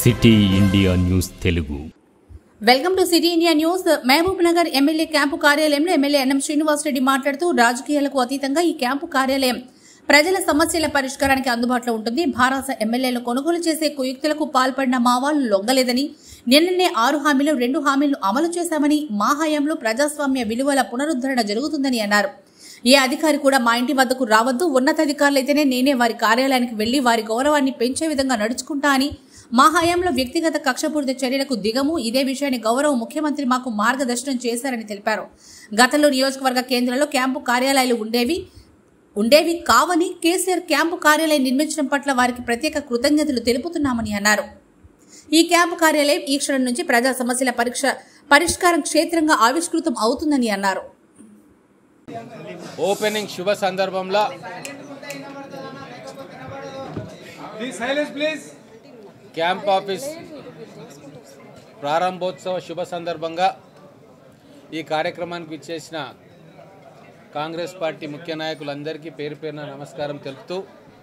City India news Telugu welcome to city India news Mahabubnagar MLA camp కార్యాలయంలో MLA N M Srinivasa Reddy మాట్లాడుతూ రాజకీయాలకు అతీతంగా ఈ క్యాంపు కార్యాలయం ప్రజల సమస్యల పరిష్కారానికి అందుబాటులో ఉంటుంది భారత ఎమ్మెల్యేలు కొనుగోలు చేసే కుయుక్తులకు పాల్పడిన మా వాళ్ళు లొంగలేదని నిన్ననే ఆరు హామీలు రెండు హామీలు అమలు చేశామని మా హయాంలో ప్రజాస్వామ్య విలువల పునరుద్ధరణ జరుగుతుందని అన్నారు ఏ అధికారి కూడా మా ఇంటి వద్దకు రావద్దు ఉన్నతాధికారులైతేనే నేనే వారి కార్యాలయానికి వెళ్లి వారి గౌరవాన్ని పెంచే విధంగా నడుచుకుంటా అని మా హయాంలో వ్యక్తిగత కక్షపూరిత చర్యలకు దిగము ఇదే విషయాన్ని గౌరవ ముఖ్యమంత్రి మాకు మార్గదర్శనం చేశారని తెలిపారు గతంలో నియోజకవర్గ కేంద్రంలో క్యాంపు కార్యాలయాలు ఉండేవి ఉండేవి కావని కేసీఆర్ క్యాంపు కార్యాలయం నిర్మించడం పట్ల వారికి ప్రత్యేక కృతజ్ఞతలు తెలుపుతున్నామని అన్నారు ఈ క్యాంపు కార్యాలయం ఈ క్షణం నుంచి ప్రజా సమస్యల పరీక్ష పరిష్కారం క్షేత్రంగా ఆవిష్కృతం అవుతుందని అన్నారు ఓపెనింగ్ శుభ సందర్భంలో Please silence, please. Camp office ప్రారంభోత్సవ శుభ సందర్భంగా ఈ కార్యక్రమానికి ఇచ్చేసిన కాంగ్రెస్ పార్టీ ముఖ్య నాయకులందరికీ పేరు పేరున నమస్కారం తెలుపుతూ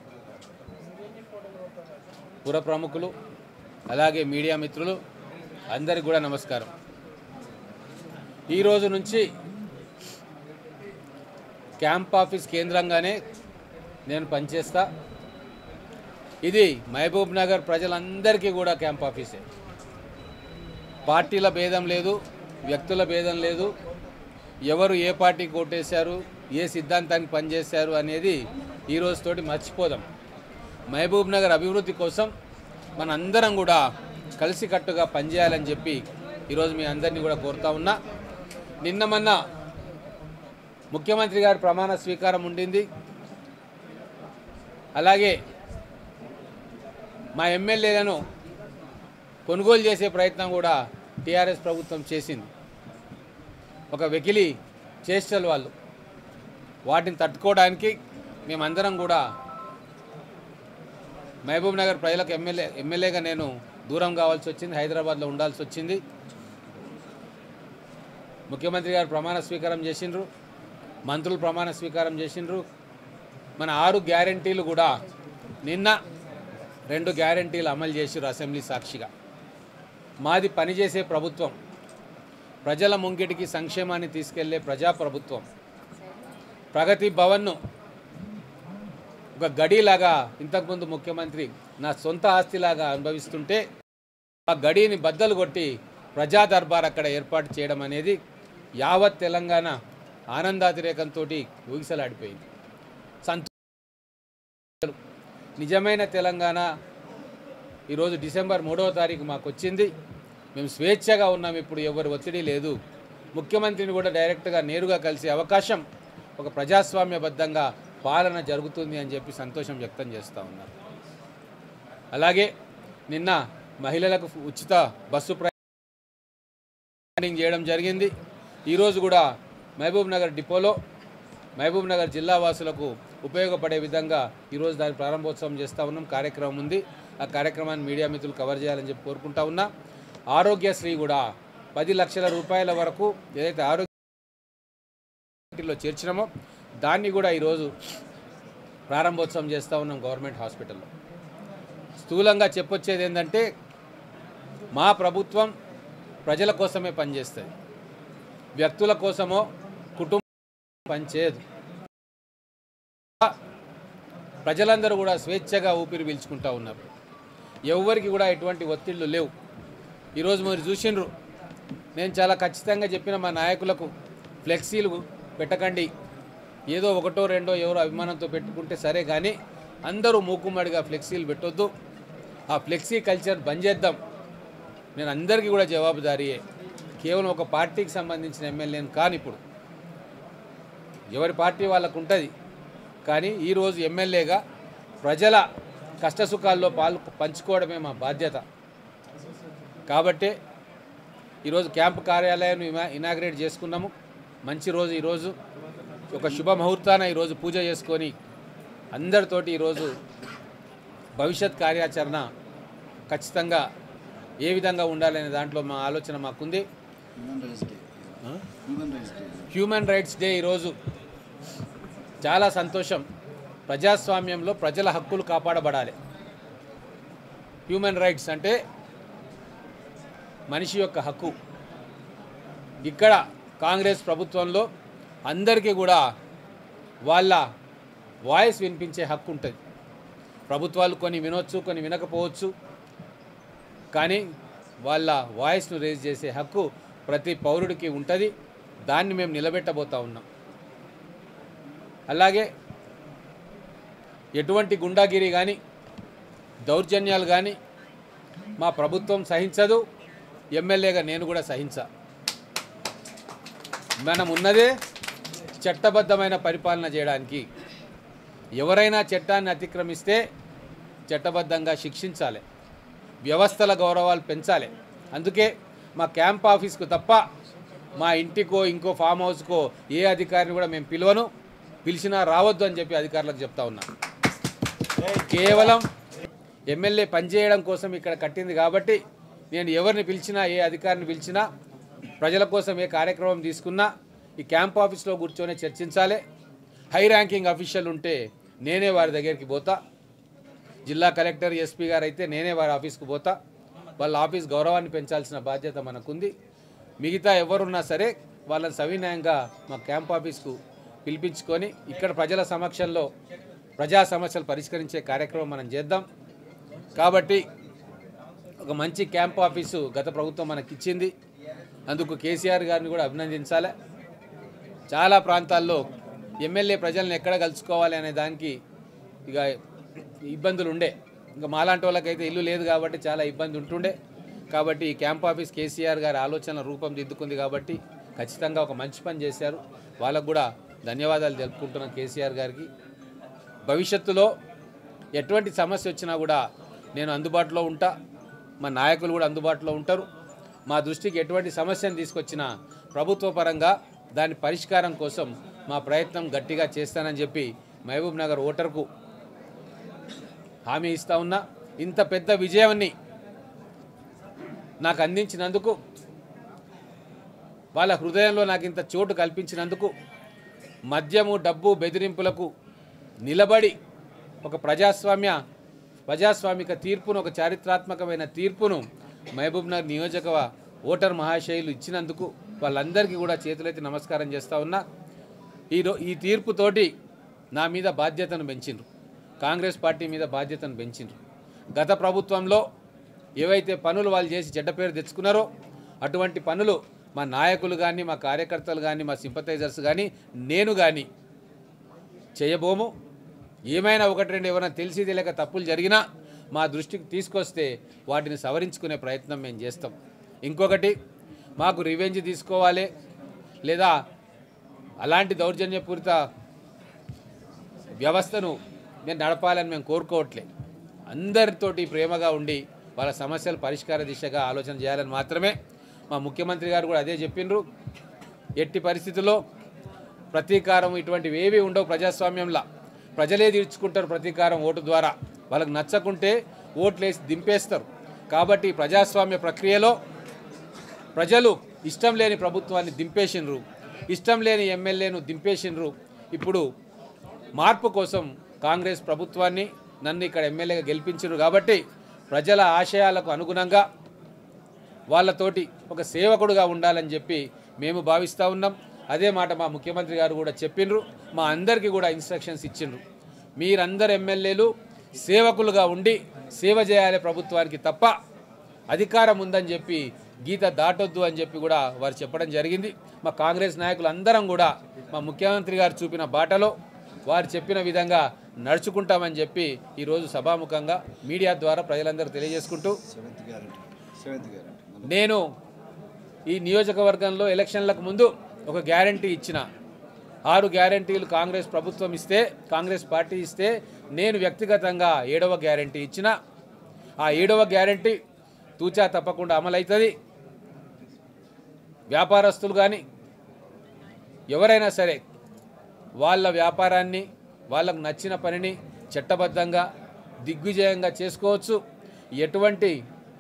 పుర ప్రముఖులు అలాగే మీడియా మిత్రులు అందరికీ కూడా నమస్కారం ఈరోజు నుంచి క్యాంప్ ఆఫీస్ కేంద్రంగానే నేను పనిచేస్తా ఇది మహబూబ్ నగర్ ప్రజలందరికీ కూడా క్యాంప్ ఆఫీసే పార్టీల భేదం లేదు వ్యక్తుల భేదం లేదు ఎవరు ఏ పార్టీకి ఓటేశారు ఏ సిద్ధాంతానికి పనిచేశారు అనేది ఈ రోజుతోటి మర్చిపోదాం మహబూబ్ నగర్ అభివృద్ధి కోసం మనందరం కూడా కలిసికట్టుగా పనిచేయాలని చెప్పి ఈరోజు మీ అందరినీ కూడా కోరుతా ఉన్నా నిన్న మొన్న ముఖ్యమంత్రి గారి ప్రమాణ స్వీకారం ఉండింది అలాగే మా ఎమ్మెల్యేలను కొనుగోలు చేసే ప్రయత్నం కూడా టీఆర్ఎస్ ప్రభుత్వం చేసింది ఒక వెకిలి చేష్టలు వాళ్ళు వాటిని తట్టుకోవడానికి మేమందరం కూడా మహబూబ్ నగర్ ప్రజలకు ఎమ్మెల్యే ఎమ్మెల్యేగా నేను దూరం కావాల్సి వచ్చింది హైదరాబాద్లో ఉండాల్సి వచ్చింది ముఖ్యమంత్రి గారు ప్రమాణ స్వీకారం చేసిండ్రు మంత్రులు ప్రమాణ స్వీకారం చేసిండ్రు మన ఆరు గ్యారంటీలు కూడా నిన్న రెండు గ్యారంటీలు అమలు చేసిర్రు అసెంబ్లీ సాక్షిగా మాది పనిచేసే ప్రభుత్వం ప్రజల ముంగిటికి సంక్షేమాన్ని తీసుకెళ్లే ప్రజాప్రభుత్వం ప్రగతి భవన్ను ఒక గడిలాగా ఇంతకుముందు ముఖ్యమంత్రి నా సొంత ఆస్తిలాగా అనుభవిస్తుంటే ఆ గడిని బద్దలు కొట్టి ప్రజా దర్బార్ అక్కడ ఏర్పాటు చేయడం అనేది యావత్ తెలంగాణ ఆనందాతిరేకంతో ఊగిసలాడిపోయింది సంతో నిజమైన తెలంగాణ ఈరోజు డిసెంబర్ మూడవ తారీఖు మాకు వచ్చింది మేము స్వేచ్ఛగా ఉన్నాం ఇప్పుడు ఎవరి ఒత్తిడి లేదు ముఖ్యమంత్రిని కూడా డైరెక్ట్గా నేరుగా కలిసే అవకాశం ఒక ప్రజాస్వామ్యబద్ధంగా పాలన జరుగుతుంది అని చెప్పి సంతోషం వ్యక్తం చేస్తూ ఉన్నారు అలాగే నిన్న మహిళలకు ఉచిత బస్సు ప్రయాణం చేయడం జరిగింది ఈరోజు కూడా మహబూబ్ నగర్ డిపోలో మహబూబ్ నగర్ జిల్లా వాసులకు ఉపయోగపడే విధంగా ఈరోజు దాని ప్రారంభోత్సవం చేస్తూ ఉన్నాం కార్యక్రమం ఉంది ఆ కార్యక్రమాన్ని మీడియా మిత్రులు కవర్ చేయాలని చెప్పి కోరుకుంటా ఉన్నా ఆరోగ్యశ్రీ కూడా పది లక్షల రూపాయల వరకు ఏదైతే ఆరోగ్యలో చేర్చినామో దాన్ని కూడా ఈరోజు ప్రారంభోత్సవం చేస్తూ ఉన్నాం గవర్నమెంట్ హాస్పిటల్లో స్థూలంగా చెప్పొచ్చేది ఏంటంటే మా ప్రభుత్వం ప్రజల కోసమే పనిచేస్తుంది వ్యక్తుల కోసమో కుటుంబం పనిచేయదు ప్రజలందరూ కూడా స్వేచ్ఛగా ఊపిరి పీల్చుకుంటా ఉన్నారు ఎవరికి కూడా ఎటువంటి ఒత్తిళ్లు లేవు ఈరోజు మీరు చూసిండ్రు నేను చాలా ఖచ్చితంగా చెప్పిన మా నాయకులకు ఫ్లెక్సీలు పెట్టకండి ఏదో ఒకటో రెండో ఎవరో అభిమానంతో పెట్టుకుంటే సరే కానీ అందరూ మూకుమ్మడిగా ఫ్లెక్సీలు పెట్టొద్దు ఆ ఫ్లెక్సీ కల్చర్ బంద్ చేద్దాం నేను అందరికీ కూడా జవాబుదారీయే కేవలం ఒక పార్టీకి సంబంధించిన ఎమ్మెల్యేని కాని ఇప్పుడు ఎవరి పార్టీ వాళ్ళకు ఉంటుంది కానీ ఈరోజు ఎమ్మెల్యేగా ప్రజల కష్టసుఖాల్లో పాలు పంచుకోవడమే మా బాధ్యత కాబట్టే ఈరోజు క్యాంపు కార్యాలయాన్ని ఇనా- ఇనాగ్రేట్ చేసుకున్నాము మంచి రోజు ఈరోజు ఒక శుభ ముహూర్తాన ఈరోజు పూజ చేసుకొని అందరితోటి ఈరోజు భవిష్యత్ కార్యాచరణ ఖచ్చితంగా ఏ విధంగా ఉండాలనే దాంట్లో మా ఆలోచన మాకుంది ఆ? హ్యూమన్ రైట్స్ డే ఈరోజు చాలా సంతోషం ప్రజాస్వామ్యంలో ప్రజల హక్కులు కాపాడబడాలి హ్యూమన్ రైట్స్ అంటే మనిషి యొక్క హక్కు ఇక్కడ కాంగ్రెస్ ప్రభుత్వంలో అందరికీ కూడా వాళ్ళ వాయిస్ వినిపించే హక్కు ఉంటుంది ప్రభుత్వాలు కొన్ని వినొచ్చు కొన్ని వినకపోవచ్చు కానీ వాళ్ళ వాయిస్ను రేజ్ చేసే హక్కు ప్రతి పౌరుడికి ఉంటుంది దాన్ని మేము నిలబెట్టబోతా ఉన్నాం అలాగే ఎటువంటి గుండాగిరి కానీ దౌర్జన్యాలు కానీ మా ప్రభుత్వం సహించదు ఎమ్మెల్యేగా నేను కూడా సహించా మనం ఉన్నదే చట్టబద్ధమైన పరిపాలన చేయడానికి ఎవరైనా చట్టాన్ని అతిక్రమిస్తే చట్టబద్ధంగా శిక్షించాలి వ్యవస్థల గౌరవాలు పెంచాలి అందుకే మా క్యాంప్ ఆఫీస్కు తప్ప మా ఇంటికో ఇంకో ఫామ్ హౌస్కో ఏ అధికారిని కూడా మేము పిలవను పిలిచినా రావద్దు అని చెప్పి అధికారులకు చెప్తా ఉన్నా కేవలం ఎమ్మెల్యే పనిచేయడం కోసం ఇక్కడ కట్టింది కాబట్టి నేను ఎవరిని పిలిచినా ఏ అధికారిని పిలిచినా ప్రజల కోసం ఏ కార్యక్రమం తీసుకున్నా ఈ క్యాంప్ ఆఫీస్లో కూర్చొని చర్చించాలి హై ర్యాంకింగ్ అఫీషియల్ ఉంటే నేనే వారి దగ్గరికి పోతా జిల్లా కలెక్టర్ ఎస్పీ గారు అయితే నేనే వారి ఆఫీస్కి పోతా వాళ్ళ ఆఫీస్ గౌరవాన్ని పెంచాల్సిన బాధ్యత మనకుంది మిగతా ఎవరున్నా సరే వాళ్ళని సవినయంగా మా క్యాంప్ ఆఫీస్కు పిలిపించుకొని ఇక్కడ ప్రజల సమక్షంలో ప్రజా సమస్యలు పరిష్కరించే కార్యక్రమం మనం చేద్దాం కాబట్టి ఒక మంచి క్యాంప్ ఆఫీసు గత ప్రభుత్వం మనకి ఇచ్చింది అందుకు కేసీఆర్ గారిని కూడా అభినందించాలి చాలా ప్రాంతాల్లో ఎమ్మెల్యే ప్రజల్ని ఎక్కడ కలుసుకోవాలి అనే దానికి ఇక ఇబ్బందులు ఉండే ఇంకా మాలాంటి వాళ్ళకైతే ఇల్లు లేదు కాబట్టి చాలా ఇబ్బంది ఉంటుండే కాబట్టి ఈ క్యాంప్ ఆఫీస్ కేసీఆర్ గారి ఆలోచన రూపం దిద్దుకుంది కాబట్టి ఖచ్చితంగా ఒక మంచి పని చేశారు వాళ్ళకు కూడా ధన్యవాదాలు తెలుపుకుంటున్నాం కేసీఆర్ గారికి భవిష్యత్తులో ఎటువంటి సమస్య వచ్చినా కూడా నేను అందుబాటులో ఉంటా మా నాయకులు కూడా అందుబాటులో ఉంటారు మా దృష్టికి ఎటువంటి సమస్యను తీసుకొచ్చినా ప్రభుత్వ పరంగా దాని పరిష్కారం కోసం మా ప్రయత్నం గట్టిగా చేస్తానని చెప్పి మహబూబ్ నగర్ ఓటర్కు హామీ ఇస్తా ఉన్నా ఇంత పెద్ద విజయాన్ని నాకు అందించినందుకు వాళ్ళ హృదయంలో నాకు ఇంత చోటు కల్పించినందుకు మద్యము డబ్బు బెదిరింపులకు నిలబడి ఒక ప్రజాస్వామ్య ప్రజాస్వామిక తీర్పును ఒక చారిత్రాత్మకమైన తీర్పును మహబూబ్నగర్ నియోజక ఓటర్ మహాశయులు ఇచ్చినందుకు వాళ్ళందరికీ కూడా చేతులెత్తి నమస్కారం చేస్తా ఉన్నా ఈ రో ఈ తీర్పుతోటి నా మీద బాధ్యతను పెంచిండ్రు కాంగ్రెస్ పార్టీ మీద బాధ్యతను పెంచిండ్రు గత ప్రభుత్వంలో ఏవైతే పనులు వాళ్ళు చేసి చెడ్డ పేరు తెచ్చుకున్నారో అటువంటి పనులు మా నాయకులు కానీ మా కార్యకర్తలు కానీ మా సింపతైజర్స్ కానీ నేను కానీ చేయబోము ఏమైనా ఒకటి రెండు ఎవరైనా తెలిసి తెలియక తప్పులు జరిగినా మా దృష్టికి తీసుకొస్తే వాటిని సవరించుకునే ప్రయత్నం మేము చేస్తాం ఇంకొకటి మాకు రివెంజ్ తీసుకోవాలి లేదా అలాంటి దౌర్జన్యపూరిత వ్యవస్థను నేను నడపాలని మేము కోరుకోవట్లే అందరితోటి ప్రేమగా ఉండి వాళ్ళ సమస్యలు పరిష్కార దిశగా ఆలోచన చేయాలని మాత్రమే మా ముఖ్యమంత్రి గారు కూడా అదే చెప్పిండ్రు ఎట్టి పరిస్థితుల్లో ప్రతీకారం ఇటువంటివి ఏవి ఉండవు ప్రజాస్వామ్యంలో ప్రజలే తీర్చుకుంటారు ప్రతీకారం ఓటు ద్వారా వాళ్ళకి నచ్చకుంటే ఓట్లేసి దింపేస్తారు కాబట్టి ఈ ప్రజాస్వామ్య ప్రక్రియలో ప్రజలు ఇష్టం లేని ప్రభుత్వాన్ని దింపేసిండ్రు ఇష్టం లేని ఎమ్మెల్యేను దింపేసిండ్రు ఇప్పుడు మార్పు కోసం కాంగ్రెస్ ప్రభుత్వాన్ని నన్ను ఇక్కడ ఎమ్మెల్యేగా గెలిపించారు కాబట్టి ప్రజల ఆశయాలకు అనుగుణంగా వాళ్ళతోటి ఒక సేవకుడుగా ఉండాలని చెప్పి మేము భావిస్తూ ఉన్నాం అదే మాట మా ముఖ్యమంత్రి గారు కూడా చెప్పిండ్రు మా అందరికీ కూడా ఇన్స్ట్రక్షన్స్ ఇచ్చిండ్రు మీరందరు ఎమ్మెల్యేలు సేవకులుగా ఉండి సేవ చేయాలి ప్రభుత్వానికి తప్ప అధికారం ఉందని చెప్పి గీత దాటొద్దు అని చెప్పి కూడా వారు చెప్పడం జరిగింది మా కాంగ్రెస్ నాయకులు అందరం కూడా మా ముఖ్యమంత్రి గారు చూపిన బాటలో వారు చెప్పిన విధంగా నడుచుకుంటామని చెప్పి ఈరోజు సభాముఖంగా మీడియా ద్వారా ప్రజలందరూ తెలియజేసుకుంటూ సెవెంత్ గ్యారెంటీ సెవెంత్ గ్యారెంటీ నేను ఈ నియోజకవర్గంలో ఎలక్షన్లకు ముందు ఒక గ్యారంటీ ఇచ్చిన ఆరు గ్యారంటీలు కాంగ్రెస్ ప్రభుత్వం ఇస్తే కాంగ్రెస్ పార్టీ ఇస్తే నేను వ్యక్తిగతంగా ఏడవ గ్యారంటీ ఇచ్చిన ఆ ఏడవ గ్యారంటీ తూచా తప్పకుండా అమలవుతుంది వ్యాపారస్తులు కానీ ఎవరైనా సరే వాళ్ళ వ్యాపారాన్ని వాళ్ళకు నచ్చిన పనిని చట్టబద్ధంగా దిగ్విజయంగా చేసుకోవచ్చు ఎటువంటి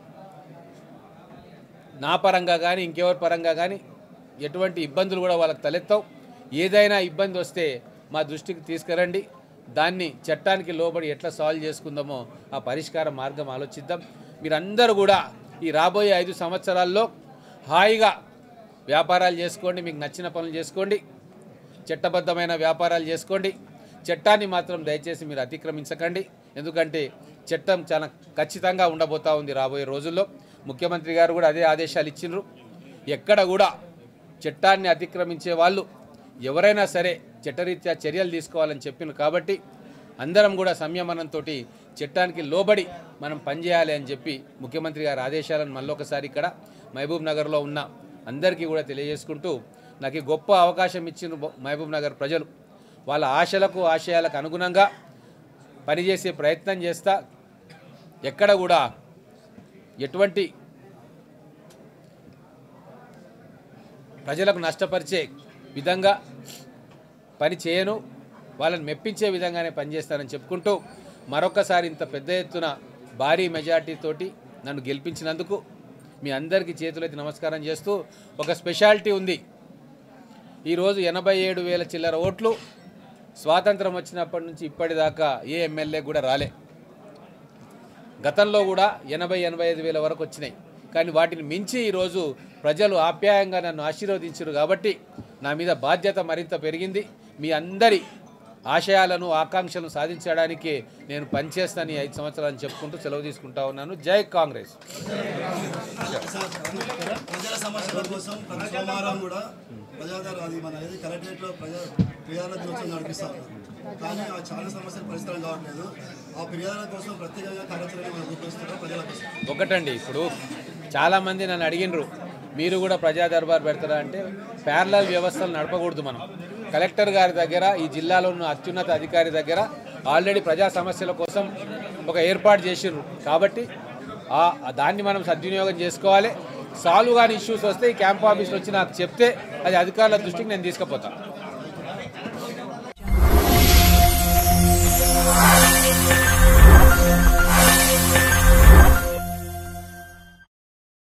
నా పరంగా కానీ ఇంకెవరి పరంగా కానీ ఎటువంటి ఇబ్బందులు కూడా వాళ్ళకి తలెత్తవు ఏదైనా ఇబ్బంది వస్తే మా దృష్టికి తీసుకురండి దాన్ని చట్టానికి లోబడి ఎట్లా సాల్వ్ చేసుకుందామో ఆ పరిష్కార మార్గం ఆలోచిద్దాం మీరందరూ కూడా ఈ రాబోయే ఐదు సంవత్సరాల్లో హాయిగా వ్యాపారాలు చేసుకోండి మీకు నచ్చిన పనులు చేసుకోండి చట్టబద్ధమైన వ్యాపారాలు చేసుకోండి చట్టాన్ని మాత్రం దయచేసి మీరు అతిక్రమించకండి ఎందుకంటే చట్టం చాలా ఖచ్చితంగా ఉండబోతా ఉంది రాబోయే రోజుల్లో ముఖ్యమంత్రి గారు కూడా అదే ఆదేశాలు ఇచ్చిండ్రు ఎక్కడ కూడా చట్టాన్ని అతిక్రమించే వాళ్ళు ఎవరైనా సరే చట్టరీత్యా చర్యలు తీసుకోవాలని చెప్పిండ్రు కాబట్టి అందరం కూడా సంయమనంతో చట్టానికి లోబడి మనం పనిచేయాలి అని చెప్పి ముఖ్యమంత్రి గారి ఆదేశాలను మళ్ళొకసారి ఇక్కడ మహబూబ్ నగర్లో ఉన్న అందరికీ కూడా తెలియజేసుకుంటూ నాకు ఈ గొప్ప అవకాశం ఇచ్చిన మహబూబ్ నగర్ ప్రజలు వాళ్ళ ఆశలకు ఆశయాలకు అనుగుణంగా పనిచేసే ప్రయత్నం చేస్తా ఎక్కడ కూడా ఎటువంటి ప్రజలకు నష్టపరిచే విధంగా పని చేయను వాళ్ళని మెప్పించే విధంగానే పనిచేస్తానని చెప్పుకుంటూ మరొకసారి ఇంత పెద్ద ఎత్తున భారీ మెజార్టీతోటి నన్ను గెలిపించినందుకు మీ అందరికీ చేతులైతే నమస్కారం చేస్తూ ఒక స్పెషాలిటీ ఉంది ఈరోజు ఎనభై ఏడు వేల చిల్లర ఓట్లు స్వాతంత్రం వచ్చినప్పటి నుంచి ఇప్పటిదాకా ఏ ఎమ్మెల్యే కూడా రాలే గతంలో కూడా ఎనభై ఎనభై ఐదు వేల వరకు వచ్చినాయి కానీ వాటిని మించి ఈరోజు ప్రజలు ఆప్యాయంగా నన్ను ఆశీర్వదించారు కాబట్టి నా మీద బాధ్యత మరింత పెరిగింది మీ అందరి ఆశయాలను ఆకాంక్షలను సాధించడానికి నేను పనిచేస్తాను ఈ ఐదు సంవత్సరాలు చెప్పుకుంటూ సెలవు తీసుకుంటా ఉన్నాను జై కాంగ్రెస్ ప్రజల సమస్యల కోసం ప్రతి సోమవారం కూడా ప్రజాదార అది మన ఏది కలెక్టరేట్లో ప్రజా ఫిర్యాదుల దినోత్సవం నడిపిస్తాం కానీ ఆ చాలా సమస్యలు పరిష్కారం కావట్లేదు ఆ ఫిర్యాదుల కోసం ప్రత్యేకంగా కార్యాచరణ మనం రూపొందిస్తున్నాం ప్రజల కోసం ఒకటండి ఇప్పుడు చాలామంది నన్ను అడిగినరు మీరు కూడా ప్రజా దర్బార్ పెడతారా అంటే ప్యారలల్ వ్యవస్థలు నడపకూడదు మనం కలెక్టర్ గారి దగ్గర ఈ జిల్లాలో ఉన్న అత్యున్నత అధికారి దగ్గర ఆల్రెడీ ప్రజా సమస్యల కోసం ఒక ఏర్పాటు చేసిర్రు కాబట్టి ఆ దాన్ని మనం సద్వినియోగం చేసుకోవాలి సాల్వ్ కాని ఇష్యూస్ వస్తే ఈ క్యాంప్ ఆఫీస్లో వచ్చి నాకు చెప్తే అది అధికారుల దృష్టికి నేను తీసుకుపోతాను